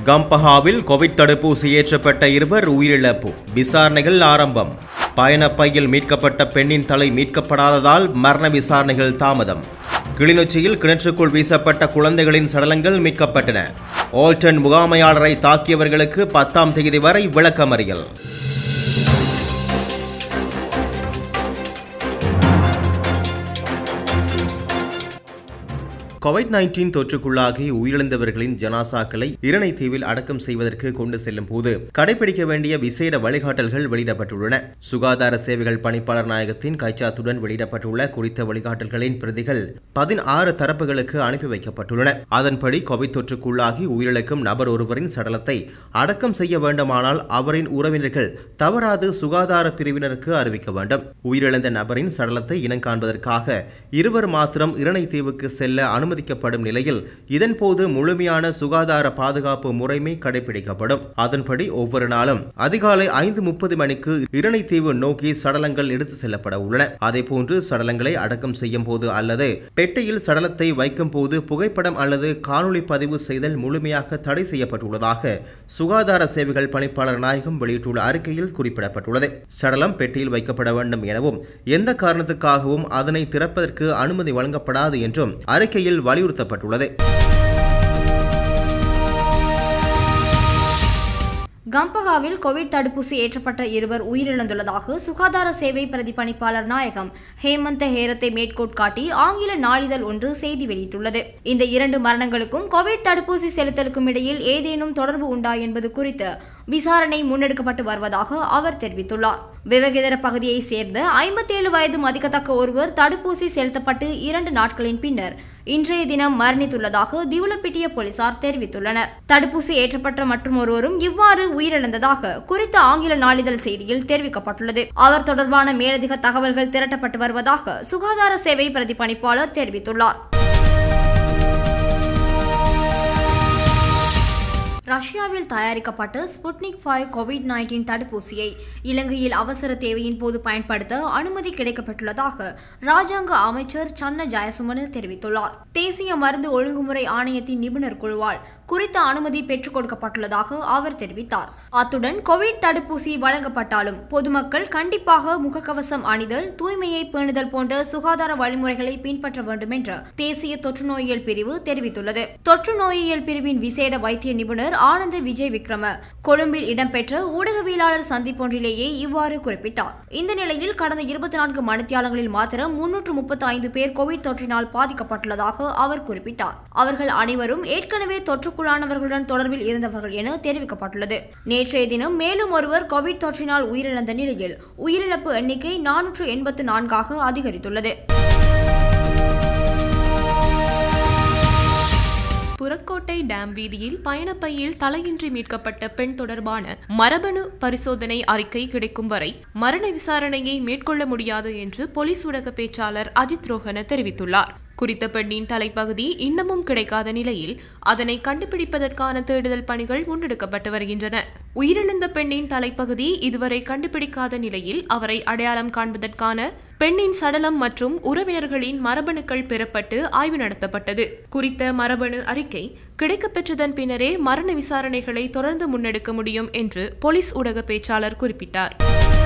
கம்பஹாவில் Covid தடுப்பூசி ஏற்றப்பட்ட இருவர் உயிரிழப்பு விசாரணைகள் ஆரம்பம் பயணப்பையில் மீட்கப்பட்ட பெண்ணின் தலை மீட்கப்படாததால் மரண விசாரணைகள் தாமதம் கிளிநொச்சியில் கிணற்றுக்குள் வீசப்பட்ட குழந்தைகளின் சடலங்கள் மீட்கப்பட்டன ஓல்டன் முகாமையாளரை தாக்கியவர்களுக்கு பத்தாம் தேதி வரை விளக்கமறியல் கோவிட் நைன்டீன் தொற்றுக்குள்ளாகி உயிரிழந்தவர்களின் ஜனாசாக்களை இரணை தீவில் அடக்கம் செய்வதற்கு கொண்டு செல்லும் போது கடைபிடிக்க வேண்டிய விசேட வழிகாட்டல்கள் வெளியிடப்பட்டுள்ளன சுகாதார சேவைகள் பணிப்பாளர் நாயகத்தின் கைச்சாத்துடன் வெளியிடப்பட்டுள்ள குறித்த வழிகாட்டல்களின் பிரதிகள் பதினாறு தரப்புகளுக்கு அனுப்பி வைக்கப்பட்டுள்ளன அதன்படி கோவிட் தொற்றுக்குள்ளாகி உயிரிழக்கும் நபர் ஒருவரின் சடலத்தை அடக்கம் செய்ய வேண்டுமானால் அவரின் உறவினர்கள் தவறாது சுகாதார பிரிவினருக்கு அறிவிக்க வேண்டும் உயிரிழந்த நபரின் சடலத்தை இனங்காண்பதற்காக இருவர் மாத்திரம் இரணை தீவுக்கு செல்ல அனுமதிக்கப்படும் நிலையில் இதன்போது முழுமையான சுகாதார பாதுகாப்பு முறைமை கடைபிடிக்கப்படும் அதன்படி ஒவ்வொரு நாளும் அதிகாலை ஐந்து முப்பது மணிக்கு இரணைத்தீவு நோக்கி சடலங்கள் எடுத்து செல்லப்பட உள்ளன அதேபோன்று சடலங்களை அடக்கம் செய்யும் போது அல்லது பெட்டியில் சடலத்தை வைக்கும் போது புகைப்படம் அல்லது காணொளி பதிவு செய்தல் முழுமையாக தடை செய்யப்பட்டுள்ளதாக சுகாதார சேவைகள் பணிப்பாளர் நாயகம் வெளியிட்டுள்ள அறிக்கையில் குறிப்பிடப்பட்டுள்ளது சடலம் பெட்டியில் வைக்கப்பட வேண்டும் எனவும் எந்த காரணத்துக்காகவும் அதனை திறப்பதற்கு அனுமதி வழங்கப்படாது என்றும் அறிக்கையில் வலியுறுத்தப்பட்டுள்ளது கம்பகாவில் கோவிட் தடுப்பூசி ஏற்றப்பட்ட இருவர் உயிரிழந்துள்ளதாக சுகாதார சேவை பிரதிபலிப்பாளர் நாயகம் ஹேமந்த ஹேரத்தை மேற்கோட் காட்டி ஆங்கில நாளிதழ் ஒன்று செய்தி வெளியிட்டுள்ளது இந்த இரண்டு மரணங்களுக்கும் கோவிட் தடுப்பூசி செலுத்தலுக்கும் இடையில் ஏதேனும் தொடர்பு உண்டா என்பது குறித்து விசாரணை முன்னெடுக்கப்பட்டு வருவதாக அவர் தெரிவித்துள்ளார் விவகிதர பகுதியைச் சேர்ந்த ஐம்பத்தேழு வயது மதிக்கத்தக்க ஒருவர் தடுப்பூசி செலுத்தப்பட்டு இரண்டு நாட்களின் பின்னர் இன்றைய தினம் மரணித்துள்ளதாக திவுலப்பிட்டிய போலீசார் தெரிவித்துள்ளனர் தடுப்பூசி ஏற்றப்பட்ட மற்றும் ஒருவரும் இவ்வாறு உயிரிழந்ததாக குறித்த ஆங்கில நாளிதழ் செய்தியில் தெரிவிக்கப்பட்டுள்ளது அவர் தொடர்பான மேலதிக தகவல்கள் திரட்டப்பட்டு வருவதாக சுகாதார சேவை பிரதிபலிப்பாளர் தெரிவித்துள்ளார் ரஷ்யாவில் தயாரிக்கப்பட்ட ஸ்புட்னிக் ஃபைவ் கோவிட் நைன்டீன் தடுப்பூசியை இலங்கையில் அவசர தேவையின் போது பயன்படுத்த அனுமதி கிடைக்கப்பட்டுள்ளதாக ராஜாங்க அமைச்சர் சன்ன ஜெயசுமன தெரிவித்துள்ளார் தேசிய மருந்து ஒழுங்குமுறை ஆணையத்தின் நிபுணர் குழுவால் குறித்த அனுமதி பெற்றுக் கொடுக்கப்பட்டுள்ளதாக அவர் தெரிவித்தார் அத்துடன் கோவிட் தடுப்பூசி வழங்கப்பட்டாலும் பொதுமக்கள் கண்டிப்பாக முகக்கவசம் அணிதல் தூய்மையை பேணுதல் போன்ற சுகாதார வழிமுறைகளை பின்பற்ற வேண்டும் என்று தேசிய தொற்றுநோயியல் பிரிவு தெரிவித்துள்ளது தொற்று நோயியல் பிரிவின் விசேட வைத்திய நிபுணர் ஆனந்த விஜய் விக்ரம கொழும்பில் இடம்பெற்ற ஊடகவியலாளர் சந்திப்பொன்றிலேயே இவ்வாறு குறிப்பிட்டார் இந்த நிலையில் கடந்த இருபத்தி நான்கு மணித்தியாலங்களில் மாத்திரம் முன்னூற்று முப்பத்தி ஐந்து பேர் கோவிட் தொற்றினால் பாதிக்கப்பட்டுள்ளதாக அவர் குறிப்பிட்டார் அவர்கள் அனைவரும் ஏற்கனவே தொற்றுக்குள்ளானவர்களுடன் தொடர்பில் இருந்தவர்கள் என தெரிவிக்கப்பட்டுள்ளது நேற்றைய தினம் மேலும் ஒருவர் கோவிட் தொற்றினால் உயிரிழந்த நிலையில் உயிரிழப்பு எண்ணிக்கை நானூற்று எண்பத்து நான்காக அதிகரித்துள்ளது புறக்கோட்டை டேம் வீதியில் பயணப்பையில் தலையின்றி மீட்கப்பட்ட பெண் தொடர்பான மரபணு பரிசோதனை அறிக்கை கிடைக்கும் வரை மரண விசாரணையை மேற்கொள்ள முடியாது என்று போலீஸ் ஊடக பேச்சாளர் அஜித் ரோஹன தெரிவித்துள்ளார் குறித்த பெண்ணின் தலைப்பகுதி இன்னமும் கிடைக்காத நிலையில் அதனை கண்டுபிடிப்பதற்கான தேடுதல் பணிகள் முன்னெடுக்கப்பட்டு வருகின்றன உயிரிழந்த பெண்ணின் தலைப்பகுதி இதுவரை கண்டுபிடிக்காத நிலையில் அவரை அடையாளம் காண்பதற்கான பெண்ணின் சடலம் மற்றும் உறவினர்களின் மரபணுக்கள் பெறப்பட்டு ஆய்வு நடத்தப்பட்டது குறித்த மரபணு அறிக்கை கிடைக்கப்பெற்றதன் பின்னரே மரண விசாரணைகளை தொடர்ந்து முன்னெடுக்க முடியும் என்று போலீஸ் ஊடக பேச்சாளர் குறிப்பிட்டார்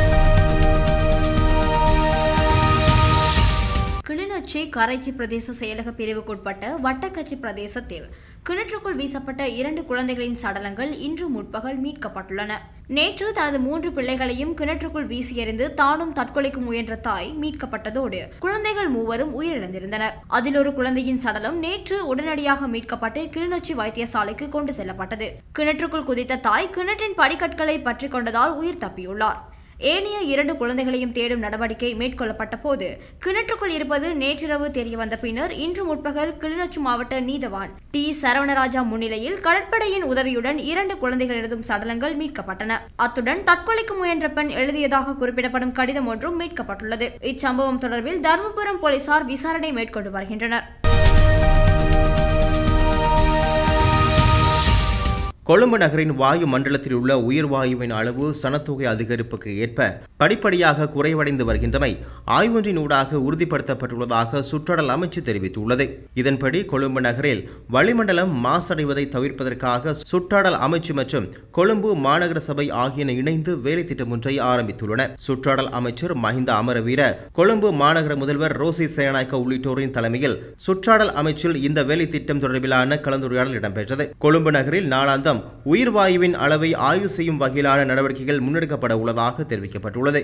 கிளிநொச்சி கரைச்சி பிரதேச செயலக பிரிவுக்குட்பட்ட வட்டக்கச்சி பிரதேசத்தில் கிணற்றுக்குள் வீசப்பட்ட இரண்டு குழந்தைகளின் சடலங்கள் இன்று முற்பகல் மீட்கப்பட்டுள்ளன நேற்று தனது மூன்று பிள்ளைகளையும் கிணற்றுக்குள் வீசி எறிந்து தானும் தற்கொலைக்கு முயன்ற தாய் மீட்கப்பட்டதோடு குழந்தைகள் மூவரும் உயிரிழந்திருந்தனர் அதில் ஒரு குழந்தையின் சடலம் நேற்று உடனடியாக மீட்கப்பட்டு கிளிநொச்சி வைத்தியசாலைக்கு கொண்டு செல்லப்பட்டது கிணற்றுக்குள் குதித்த தாய் கிணற்றின் படிக்கற்களை பற்றிக் கொண்டதால் உயிர் தப்பியுள்ளார் ஏனைய இரண்டு குழந்தைகளையும் தேடும் நடவடிக்கை மேற்கொள்ளப்பட்ட போது கிணற்றுக்குள் இருப்பது நேற்றிரவு தெரியவந்த பின்னர் இன்று முற்பகல் கிளிநொச்சி மாவட்ட நீதவான் டி சரவணராஜா முன்னிலையில் கடற்படையின் உதவியுடன் இரண்டு குழந்தைகளிடம் சடலங்கள் மீட்கப்பட்டன அத்துடன் தற்கொலைக்கு முயன்ற பெண் எழுதியதாக குறிப்பிடப்படும் கடிதம் ஒன்றும் மீட்கப்பட்டுள்ளது இச்சம்பவம் தொடர்பில் தருமபுரம் போலீசார் விசாரணை மேற்கொண்டு வருகின்றனர் கொழும்பு நகரின் வாயு மண்டலத்தில் உள்ள உயிர் வாயுவின் அளவு சனத்தொகை அதிகரிப்புக்கு ஏற்ப படிப்படியாக குறைவடைந்து வருகின்றமை ஆய்வொன்றின் ஊடாக உறுதிப்படுத்தப்பட்டுள்ளதாக சுற்றடல் அமைச்சு தெரிவித்துள்ளது இதன்படி கொழும்பு நகரில் வளிமண்டலம் மாசடைவதை தவிர்ப்பதற்காக சுற்றாடல் அமைச்சு மற்றும் கொழும்பு மாநகர சபை ஆகியன இணைந்து வேலை திட்டம் ஒன்றை ஆரம்பித்துள்ளன சுற்றாடல் அமைச்சர் மஹிந்த அமரவீர கொழும்பு மாநகர முதல்வர் ரோசி சேனாய்க்க உள்ளிட்டோரின் தலைமையில் சுற்றாடல் அமைச்சில் இந்த வேலை திட்டம் தொடர்பிலான கலந்துரையாடல் இடம்பெற்றது கொழும்பு நகரில் நாளாந்தம் உயிர் வாயுவின் அளவை ஆய்வு செய்யும் வகையிலான நடவடிக்கைகள் முன்னெடுக்கப்பட உள்ளதாக தெரிவிக்கப்பட்டுள்ளது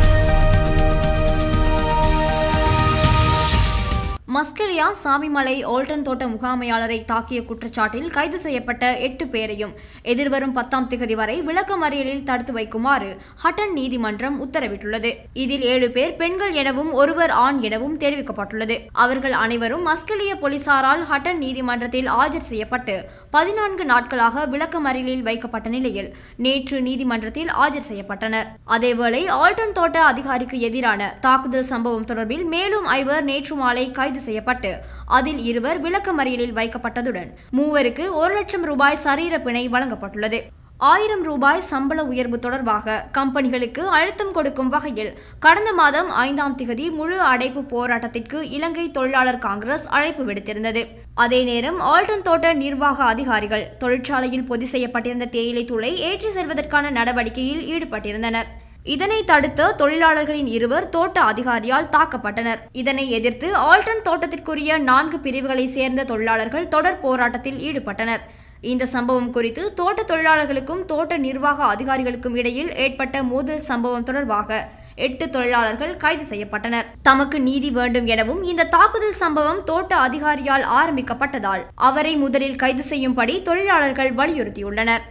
மஸ்கெலியா சாமிமலை ஓல்டன் தோட்ட முகாமையாளரை தாக்கிய குற்றச்சாட்டில் கைது செய்யப்பட்ட எட்டு பேரையும் எதிர்வரும் பத்தாம் திகதி வரை விளக்கமறியலில் தடுத்து வைக்குமாறு ஹட்டன் நீதிமன்றம் உத்தரவிட்டுள்ளது இதில் ஏழு பேர் பெண்கள் எனவும் ஒருவர் ஆண் எனவும் தெரிவிக்கப்பட்டுள்ளது அவர்கள் அனைவரும் மஸ்கெலிய போலீசாரால் ஹட்டன் நீதிமன்றத்தில் ஆஜர் செய்யப்பட்டு பதினான்கு நாட்களாக விளக்கமறியலில் வைக்கப்பட்ட நிலையில் நேற்று நீதிமன்றத்தில் ஆஜர் செய்யப்பட்டனர் அதேவேளை ஆல்டன் தோட்ட அதிகாரிக்கு எதிரான தாக்குதல் சம்பவம் தொடர்பில் மேலும் ஐவர் நேற்று மாலை கைது செய்யப்பட்டு அதில் இருவர் விளக்கமறியலில் வைக்கப்பட்டதுடன் மூவருக்கு ஒரு லட்சம் ரூபாய் சரீர பிணை வழங்கப்பட்டுள்ளது ஆயிரம் ரூபாய் சம்பள உயர்வு தொடர்பாக கம்பெனிகளுக்கு அழுத்தம் கொடுக்கும் வகையில் கடந்த மாதம் ஐந்தாம் திகதி முழு அடைப்பு போராட்டத்திற்கு இலங்கை தொழிலாளர் காங்கிரஸ் அழைப்பு விடுத்திருந்தது அதே நேரம் ஆல்டன் தோட்ட நிர்வாக அதிகாரிகள் தொழிற்சாலையில் பொதி செய்யப்பட்டிருந்த தேயிலை தூளை ஏற்றி செல்வதற்கான நடவடிக்கையில் ஈடுபட்டிருந்தனர் இதனை தடுத்த தொழிலாளர்களின் இருவர் தோட்ட அதிகாரியால் தாக்கப்பட்டனர் இதனை எதிர்த்து ஆல்டன் தோட்டத்திற்குரிய நான்கு பிரிவுகளை சேர்ந்த தொழிலாளர்கள் தொடர் போராட்டத்தில் ஈடுபட்டனர் இந்த சம்பவம் குறித்து தோட்ட தொழிலாளர்களுக்கும் தோட்ட நிர்வாக அதிகாரிகளுக்கும் இடையில் ஏற்பட்ட மோதல் சம்பவம் தொடர்பாக எட்டு தொழிலாளர்கள் கைது செய்யப்பட்டனர் தமக்கு நீதி வேண்டும் எனவும் இந்த தாக்குதல் சம்பவம் தோட்ட அதிகாரியால் ஆரம்பிக்கப்பட்டதால் அவரை முதலில் கைது செய்யும்படி தொழிலாளர்கள் வலியுறுத்தியுள்ளனர்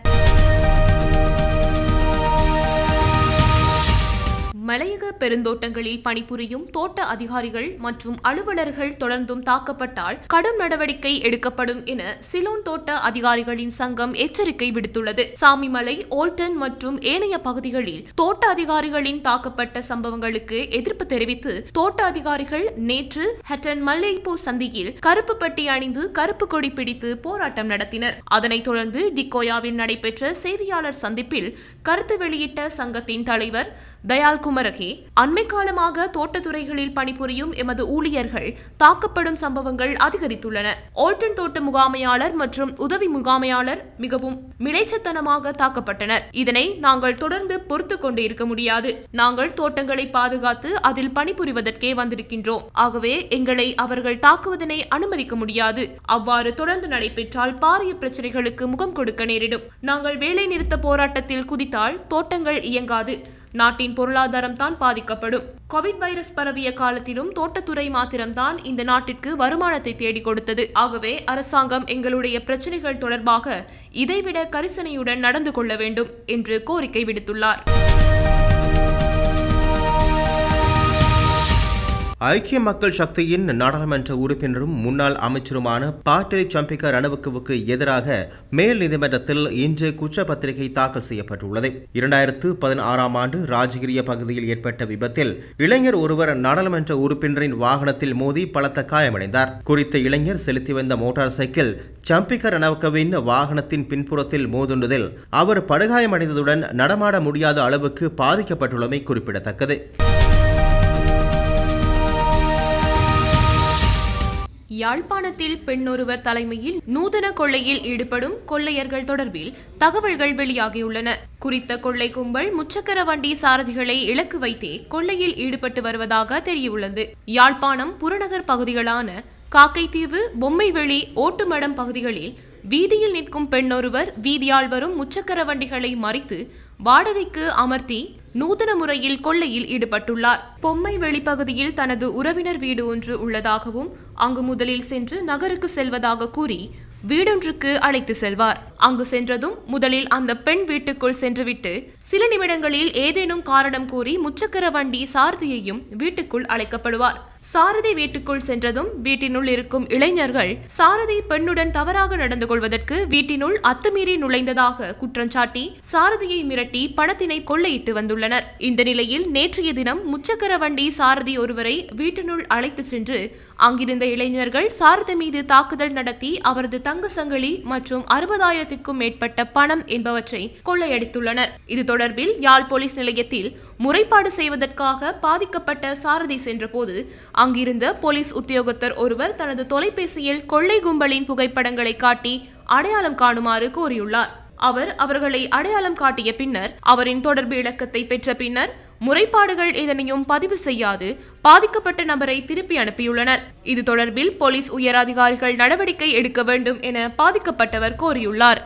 மலையக பெருந்தோட்டங்களில் பணிபுரியும் தோட்ட அதிகாரிகள் மற்றும் அலுவலர்கள் தொடர்ந்தும் தாக்கப்பட்டால் கடும் நடவடிக்கை எடுக்கப்படும் என சிலோன் தோட்ட அதிகாரிகளின் சங்கம் எச்சரிக்கை விடுத்துள்ளது சாமிமலை ஓல்டன் மற்றும் ஏனைய பகுதிகளில் தோட்ட அதிகாரிகளின் தாக்கப்பட்ட சம்பவங்களுக்கு எதிர்ப்பு தெரிவித்து தோட்ட அதிகாரிகள் நேற்று ஹட்டன் மல்லைப்பூ சந்தியில் கருப்பு பட்டி அணிந்து கருப்பு கொடி பிடித்து போராட்டம் நடத்தினர் அதனைத் தொடர்ந்து டிக்கோயாவில் நடைபெற்ற செய்தியாளர் சந்திப்பில் கருத்து வெளியிட்ட சங்கத்தின் தலைவர் தயால் குமரகே அண்மை காலமாக தோட்டத்துறைகளில் பணிபுரியும் எமது ஊழியர்கள் தாக்கப்படும் சம்பவங்கள் அதிகரித்துள்ளன ஓல்டன் தோட்ட முகாமையாளர் மற்றும் உதவி முகாமையாளர் மிகவும் மிளைச்சத்தனமாக தாக்கப்பட்டனர் இதனை நாங்கள் தொடர்ந்து பொறுத்து கொண்டு இருக்க முடியாது நாங்கள் தோட்டங்களை பாதுகாத்து அதில் பணிபுரிவதற்கே வந்திருக்கின்றோம் ஆகவே எங்களை அவர்கள் தாக்குவதனை அனுமதிக்க முடியாது அவ்வாறு தொடர்ந்து நடைபெற்றால் பாரிய பிரச்சனைகளுக்கு முகம் கொடுக்க நேரிடும் நாங்கள் வேலை நிறுத்த போராட்டத்தில் குதித்தால் தோட்டங்கள் இயங்காது நாட்டின் பொருளாதாரம் தான் பாதிக்கப்படும் கோவிட் வைரஸ் பரவிய காலத்திலும் தோட்டத்துறை மாத்திரம்தான் இந்த நாட்டிற்கு வருமானத்தை தேடி கொடுத்தது ஆகவே அரசாங்கம் எங்களுடைய பிரச்சனைகள் தொடர்பாக இதைவிட கரிசனையுடன் நடந்து கொள்ள வேண்டும் என்று கோரிக்கை விடுத்துள்ளார் ஐக்கிய மக்கள் சக்தியின் நாடாளுமன்ற உறுப்பினரும் முன்னாள் அமைச்சருமான பாட்டலி சம்பிக்க ரணவுக்குவுக்கு எதிராக மேல் நீதிமன்றத்தில் இன்று குற்றப்பத்திரிகை தாக்கல் செய்யப்பட்டுள்ளது இரண்டாயிரத்து பதினாறாம் ஆண்டு ராஜகிரிய பகுதியில் ஏற்பட்ட விபத்தில் இளைஞர் ஒருவர் நாடாளுமன்ற உறுப்பினரின் வாகனத்தில் மோதி பலத்த காயமடைந்தார் குறித்த இளைஞர் செலுத்தி வந்த மோட்டார் சைக்கிள் சம்பிக்க ரணவுக்கவின் வாகனத்தின் பின்புறத்தில் மோதுண்டதில் அவர் படுகாயமடைந்ததுடன் நடமாட முடியாத அளவுக்கு பாதிக்கப்பட்டுள்ளமை குறிப்பிடத்தக்கது யாழ்ப்பாணத்தில் பெண்ணொருவர் தலைமையில் நூதன கொள்ளையில் ஈடுபடும் கொள்ளையர்கள் தொடர்பில் தகவல்கள் வெளியாகியுள்ளன குறித்த கொள்ளை கும்பல் முச்சக்கர வண்டி சாரதிகளை இலக்கு வைத்தே கொள்ளையில் ஈடுபட்டு வருவதாக தெரியவுள்ளது யாழ்ப்பாணம் புறநகர் பகுதிகளான காக்கைத்தீவு பொம்மைவெளி ஓட்டுமடம் பகுதிகளில் வீதியில் நிற்கும் பெண்ணொருவர் வீதியால் வரும் முச்சக்கர வண்டிகளை மறித்து வாடகைக்கு அமர்த்தி நூதன முறையில் கொள்ளையில் ஈடுபட்டுள்ளார் பொம்மை வெளிப்பகுதியில் தனது உறவினர் வீடு ஒன்று உள்ளதாகவும் அங்கு முதலில் சென்று நகருக்கு செல்வதாக கூறி வீடொன்றுக்கு அழைத்து செல்வார் அங்கு சென்றதும் முதலில் அந்த பெண் வீட்டுக்குள் சென்றுவிட்டு சில நிமிடங்களில் ஏதேனும் காரணம் கூறி முச்சக்கர வண்டி சாரதியையும் வீட்டுக்குள் அழைக்கப்படுவார் சாரதி வீட்டுக்குள் சென்றதும் வீட்டினுள் இருக்கும் இளைஞர்கள் சாரதி பெண்ணுடன் தவறாக நடந்து கொள்வதற்கு வீட்டினுள் அத்துமீறி நுழைந்ததாக குற்றஞ்சாட்டி சாரதியை மிரட்டி பணத்தினை கொள்ளையிட்டு வந்துள்ளனர் இந்த நிலையில் நேற்றைய தினம் முச்சக்கர வண்டி சாரதி ஒருவரை வீட்டினுள் அழைத்து சென்று அங்கிருந்த இளைஞர்கள் சாரதி மீது தாக்குதல் நடத்தி அவரது தங்க சங்கிலி மற்றும் அறுபதாயிரத்திற்கும் மேற்பட்ட பணம் என்பவற்றை கொள்ளையடித்துள்ளனர் இது தொடர்பில் யாழ் போலீஸ் நிலையத்தில் முறைப்பாடு செய்வதற்காக பாதிக்கப்பட்ட சாரதி சென்றபோது அங்கிருந்த போலீஸ் உத்தியோகத்தர் ஒருவர் தனது தொலைபேசியில் கொள்ளை கும்பலின் புகைப்படங்களை காட்டி அடையாளம் காணுமாறு கோரியுள்ளார் அவர் அவர்களை அடையாளம் காட்டிய பின்னர் அவரின் தொடர்பு இலக்கத்தை பெற்ற பின்னர் முறைப்பாடுகள் எதனையும் பதிவு செய்யாது பாதிக்கப்பட்ட நபரை திருப்பி அனுப்பியுள்ளனர் இது தொடர்பில் போலீஸ் உயர் அதிகாரிகள் நடவடிக்கை எடுக்க வேண்டும் என பாதிக்கப்பட்டவர் கோரியுள்ளார்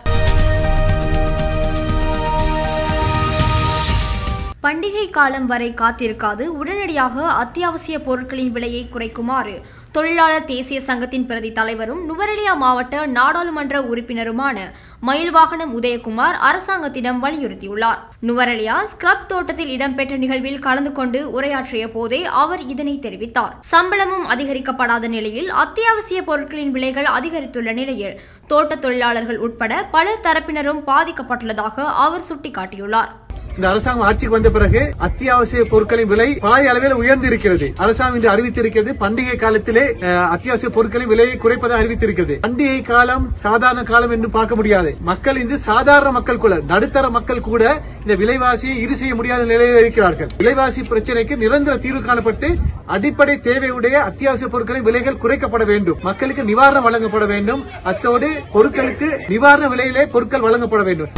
பண்டிகை காலம் வரை காத்திருக்காது உடனடியாக அத்தியாவசிய பொருட்களின் விலையை குறைக்குமாறு தொழிலாளர் தேசிய சங்கத்தின் பிரதி தலைவரும் நுவரெலியா மாவட்ட நாடாளுமன்ற உறுப்பினருமான மயில்வாகனம் உதயகுமார் அரசாங்கத்திடம் வலியுறுத்தியுள்ளார் நுவரெலியா ஸ்கிரப் தோட்டத்தில் இடம்பெற்ற நிகழ்வில் கலந்து கொண்டு உரையாற்றிய போதே அவர் இதனை தெரிவித்தார் சம்பளமும் அதிகரிக்கப்படாத நிலையில் அத்தியாவசிய பொருட்களின் விலைகள் அதிகரித்துள்ள நிலையில் தோட்ட தொழிலாளர்கள் உட்பட பல தரப்பினரும் பாதிக்கப்பட்டுள்ளதாக அவர் சுட்டிக்காட்டியுள்ளார் இந்த அரசாங்கம் ஆட்சிக்கு வந்த பிறகு அத்தியாவசிய பொருட்களின் விலை பாரிய அளவில் உயர்ந்து இருக்கிறது அரசாங்கம் இன்று அறிவித்திருக்கிறது பண்டிகை காலத்திலே அஹ், அத்தியாவசிய பொருட்களின் விலையை குறைப்பதாக அறிவித்திருக்கிறது பண்டிகை காலம் சாதாரண காலம் என்று பார்க்க முடியாது மக்கள் இன்று சாதாரண மக்கள் கூட நடுத்தர மக்கள் கூட இந்த விலைவாசியை ஈடு செய்ய முடியாத நிலையில் இருக்கிறார்கள் விலைவாசி பிரச்சனைக்கு நிரந்தர தீர்வு காணப்பட்டு அடிப்படை தேவையுடைய அத்தியாவசிய பொருட்களின் விலைகள் குறைக்கப்பட வேண்டும் மக்களுக்கு நிவாரணம் வழங்கப்பட வேண்டும் அத்தோடு பொருட்களுக்கு நிவாரண விலையிலே பொருட்கள் வழங்கப்பட வேண்டும்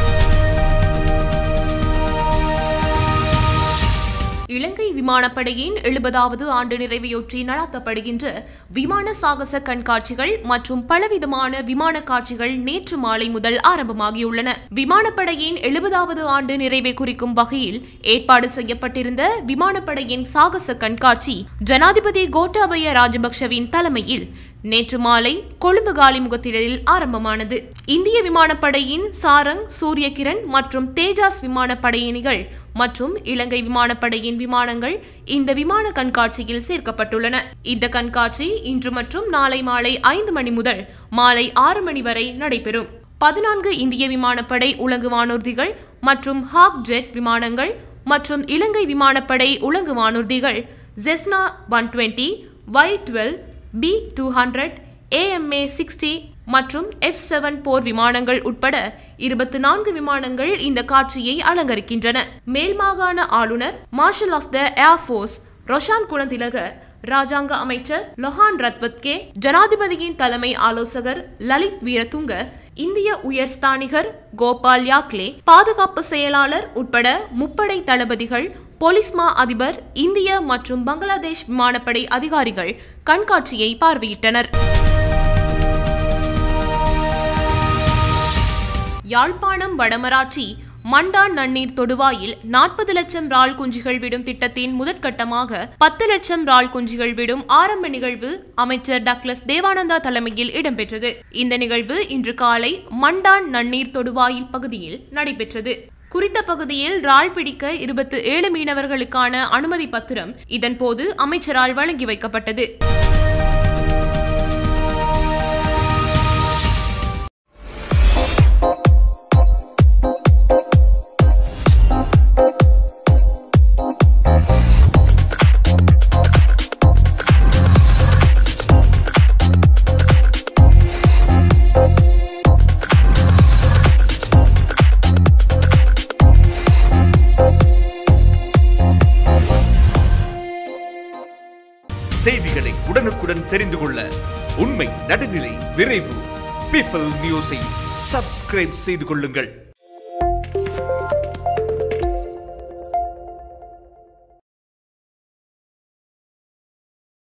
இலங்கை விமானப்படையின் எழுபதாவது ஆண்டு நிறைவையொற்றி நடத்தப்படுகின்ற விமான சாகச கண்காட்சிகள் மற்றும் பலவிதமான விமான காட்சிகள் நேற்று மாலை முதல் ஆரம்பமாகியுள்ளன விமானப்படையின் எழுபதாவது ஆண்டு நிறைவை குறிக்கும் வகையில் ஏற்பாடு செய்யப்பட்டிருந்த விமானப்படையின் சாகச கண்காட்சி ஜனாதிபதி கோட்டாபய ராஜபக்ஷவின் தலைமையில் நேற்று மாலை கொழும்பு காலிமுகத்திடலில் ஆரம்பமானது இந்திய விமானப்படையின் சாரங் சூரியகிரண் மற்றும் தேஜாஸ் விமானப்படையினிகள் மற்றும் இலங்கை விமானப்படையின் விமானங்கள் இந்த விமான கண்காட்சியில் சேர்க்கப்பட்டுள்ளன இந்த கண்காட்சி இன்று மற்றும் நாளை மாலை ஐந்து மணி முதல் மாலை ஆறு மணி வரை நடைபெறும் பதினான்கு இந்திய விமானப்படை உலங்கு வானூர்திகள் மற்றும் ஹாக் ஜெட் விமானங்கள் மற்றும் இலங்கை விமானப்படை உலங்கு வானூர்திகள் Cessna one twenty Y twelve B two hundred MA sixty மற்றும் எஃப் செவன் போர் விமானங்கள் உட்பட இருபத்தி நான்கு விமானங்கள் இந்த காட்சியை அலங்கரிக்கின்றன மேல் மாகாண ஆளுநர் marshal of the air force Roshan Gunathilaka ராஜாங்க அமைச்சர் லொஹான் ரத்வத்கே ஜனாதிபதியின் தலைமை ஆலோசகர் லலித் வீரதுங்க இந்திய உயர் ஸ்தானிகர் கோபால் யாக்லே பாதுகாப்பு செயலாளர் உட்பட முப்படை தளபதிகள் போலீஸ் மா அதிபர் இந்திய மற்றும் பங்களாதேஷ் விமானப்படை அதிகாரிகள் கண்காட்சியை பார்வையிட்டனர் யாழ்ப்பாணம் வடமராட்சி மண்டான் நன்னீர் தொடுவாயில் நாற்பது லட்சம் இறால் குஞ்சுகள் விடும் திட்டத்தின் முதற்கட்டமாக பத்து லட்சம் இறால் குஞ்சுகள் விடும் ஆரம்ப நிகழ்வு அமைச்சர் டக்ளஸ் தேவானந்தா தலைமையில் இடம்பெற்றது இந்த நிகழ்வு இன்று காலை மண்டான் நன்னீர் தொடுவாயில் பகுதியில் நடைபெற்றது குறித்த பகுதியில் இறால் பிடிக்க இருபத்து ஏழு மீனவர்களுக்கான அனுமதி பத்திரம் இதன்போது அமைச்சரால் வழங்கி வைக்கப்பட்டது செய்திகளை உடனுக்குடன் தெரிந்து கொள்ள உண்மை நடுநிலை விரைவு பீப்பிள் நியூஸை சப்ஸ்கிரைப் செய்து கொள்ளுங்கள்